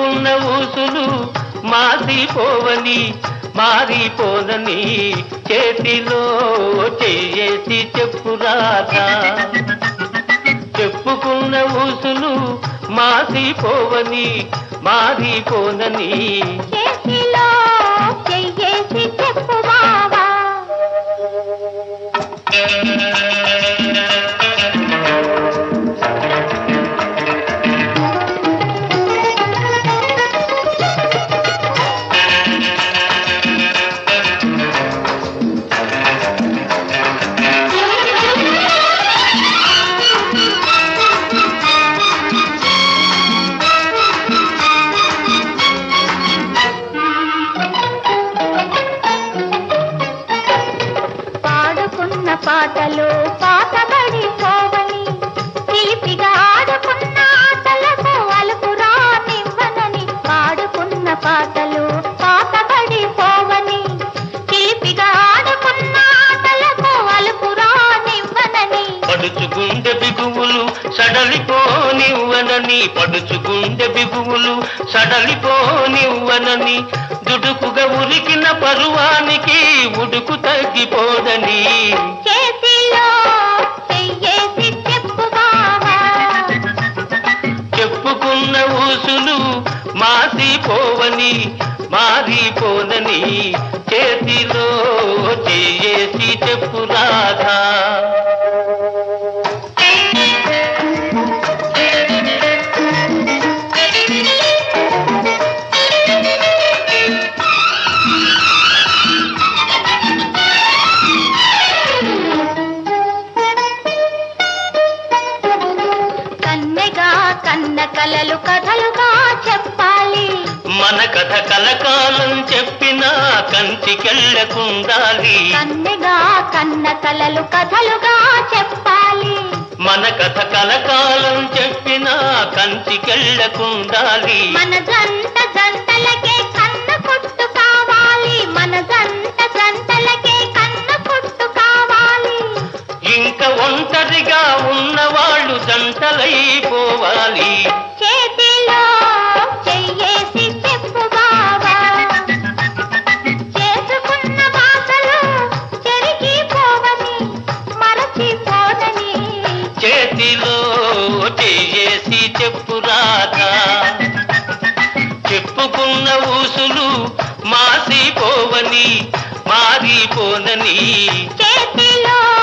చెప్పుకున్న ఊసులు మాసిపోవని మారిపోదని చేతిలో చేసి చెప్పురాదా చెప్పుకున్న ఊసులు మాసిపోవని మారిపోనని చేతిలో చెయ్యేసి చెప్పు బావా పాడుకున్న పాటలు పాతబడి పోవని చిలిపిగా ఆడుకున్న ఆటలకు అలుపు రానివ్వనని పాడుకున్న పాటలు పాతబడి పోవని చిలిపిగా ఆడుకున్న ఆటలకు అలుపు రానివ్వనని పడుచుకుండే బిగువులు సడలిపోనివ్వనని పడుచుకుండే బిగువులు సడలిపోనివ్వనని దుడుకుగా ఉరికిన పరువానికి ఉడుకు తగ్గిపోదని చేతిలో చెయ్యేసి చెప్పు బావా చెప్పుకున్న ఊసులు మాసిపోవని మారిపోనని చేతిలో చేసి చెప్పు రాధా కన్నెగా కన్న కలలు కథలుగా చెప్పాలి మన కథ కలకాలం చెప్పినా కంచికెళ్ళకుండాలి కన్నెగా కన్న కలలు కథలుగా చెప్పాలి మన కథ కలకాలం చెప్పినా కంచికెళ్ళకుండాలి మన జంట జంటలకే కన్న కొట్టు కావాలి మన జంట జంటలకే కన్న కొట్టు కావాలి ఇంకా ఒంటరిగా ఉన్నవాళ్ళు జంటలైపోవాలి చేతిలో చెయ్యేసి చెప్పు బావా చేసుకున్న బాసలు చెరిగిపోవని మరచిపోదని చేతిలో చేసి చెప్పు రాధా చెప్పుకున్న ఊసులు మాసిపోవని మారిపోనని చేతిలో